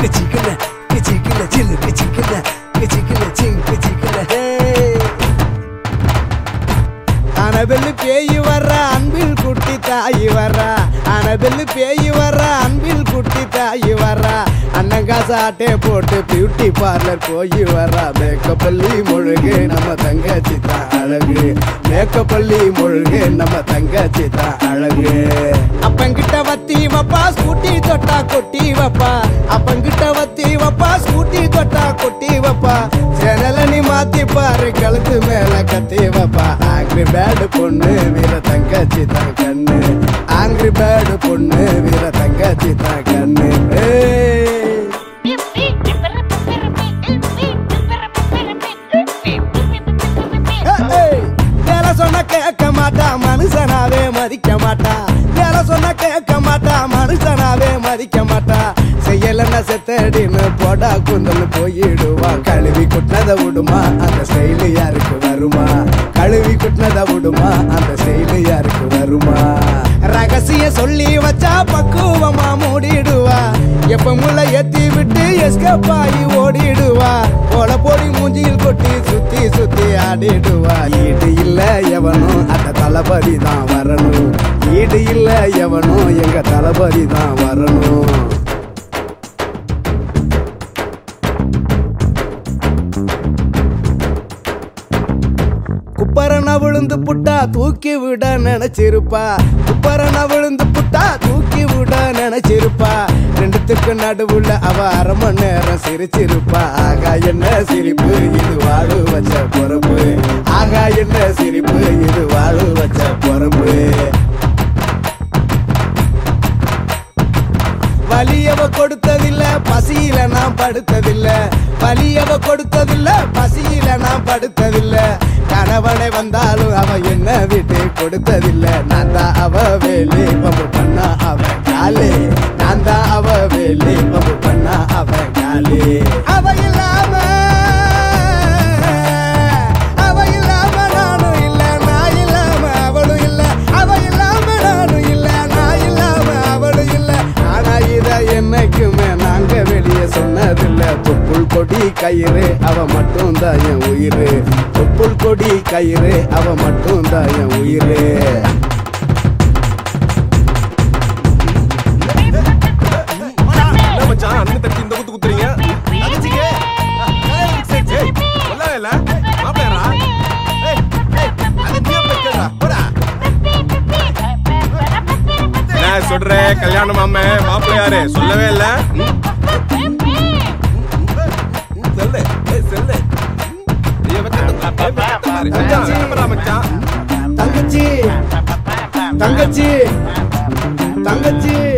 கிச்சிக்கல கிச்சிக்கல சில்லு கிச்சிக்கல கிச்சிக்கல சிங் கிச்சிக்கல ஹே அனபெல்லு பேய் வர்ற அன்பில் குட்டி தாயி வர்றா அனபெல்லு பேய் வர்ற அன்பில் குட்டி தாயி வர்றா அண்ணன் காசு ஆட்டே போட்டு பியூட்டி பார்லர் போய் வர்றா மேக்கப்பள்ளி முழுகு நம்ம தங்கச்சி தான் அழகு மேக்கப்பள்ளி முழுகு நம்ம தங்கச்சி தான் அழகு அப்பங்கிட்ட வத்தி வப்பா ஸ்கூட்டி தொட்டா கொட்டி வப்பா அப்பங்கிட்ட வத்தி வப்பா ஸ்கூட்டி தொட்டா கொட்டி வப்பா சேனல நீ மாத்தி பாரு கழுத்து மேல கத்தி வப்பா ஆங்கிரி பேடு பொண்ணு வீர தங்கச்சி தான் கண்ணு ஆங்கிரி பேடு பொண்ணு வீர தங்கச்சி தான் கண்ணு ஏய். ஏய், வேலை சொன்னா கேட்க மாட்டா மனுஷனாவே மதிக்க மாட்டா வேலை சொன்னா கேட்க மாட்டா மனுஷனாவே மதிக்க மாட்டா செய்யலன்னா செத்தடின்னு போடா குந்தல் போயிடுவா கழுவி குட்டினத விடுமா அந்த ஸ்டைலு யாருக்கு வருமா கழுவி குட்டினத விடுமா அந்த ஸ்டைலு யாருக்கு வருமா ரகசிய சொல்லி வச்சா பக்குவமா மூடிடுவா எப்ப முள்ள ஏத்தி விட்டு எஸ்கேப் ஆகி ஓடிடுவா போல போடி மூஞ்சியில் கொட்டி சுத்தி சுத்தி ஆடிடுவா ஈடு இல்ல எவனும் அந்த தளபதி தான் வரணும் ஈடு இல்ல எவனும் எங்க தளபதி தான் வரணும் குப்பரன விழுந்து புட்டா தூக்கி விட நினைச்சிருப்பா குப்பரன விழுந்து புட்டா தூக்கி விட நினைச்சிருப்பா ரெண்டுத்துக்கு நடுவுல அவ அரை மணி நேரம் சிரிச்சிருப்பா ஆகா என்ன சிரிப்பு இது வாழு வச்ச பொறுப்பு ஆகா என்ன சிரிப்பு இது வாழு வச்ச பொறுப்பு வலியவ கொடுத்ததில்ல பசியில நான் படுத்ததில்ல வலியவ கொடுத்ததில்ல பசியில நான் படுத்ததில்ல கணவனை வந்தாலும் அவ என்ன விட்டு கொடுத்ததில்ல நான் தான் அவ வேலி பம்பு பண்ணா அவன் காலே நான் தான் அவ வேலி பம்பு பண்ணா அவன் காலே அவ இல்லாம அவ இல்லாம நானும் இல்ல நான் இல்லாம அவளும் இல்ல அவ இல்லாம நானும் இல்ல நான் இல்லாம அவளும் இல்ல ஆனா இத என்னைக்குமே நாங்க வெளியே சொன்னதில்ல தொப்புள் கொடி கயிறு அவ மட்டும் தான் என் உயிரு தொப்புள் கொடி கயிறு அவ மட்டும் தான் என் உயிரு என்ன மச்சான் அண்ணன் தட்டி இந்த குத்து குத்துறீங்க தங்கச்சிக்கு ஏய் சொல்லாவே இல்ல மாப்பிள்ளையரா ஏய் ஏய் அது நீ எப்படி கேக்குறா போடா நான் சொல்றேன் கல்யாணம் மாமே மாப்பிள்ளையாரு சொல்லவே இல்ல ம், சொல்லு ஏய் சொல்லு ஐயோ, வெக்கத்தை- ஏய், வெக்கத்தை பாரு. மச்சான், வெக்கப்படுறா மச்சான் தங்கச்சி தங்கச்சி தங்கச்சி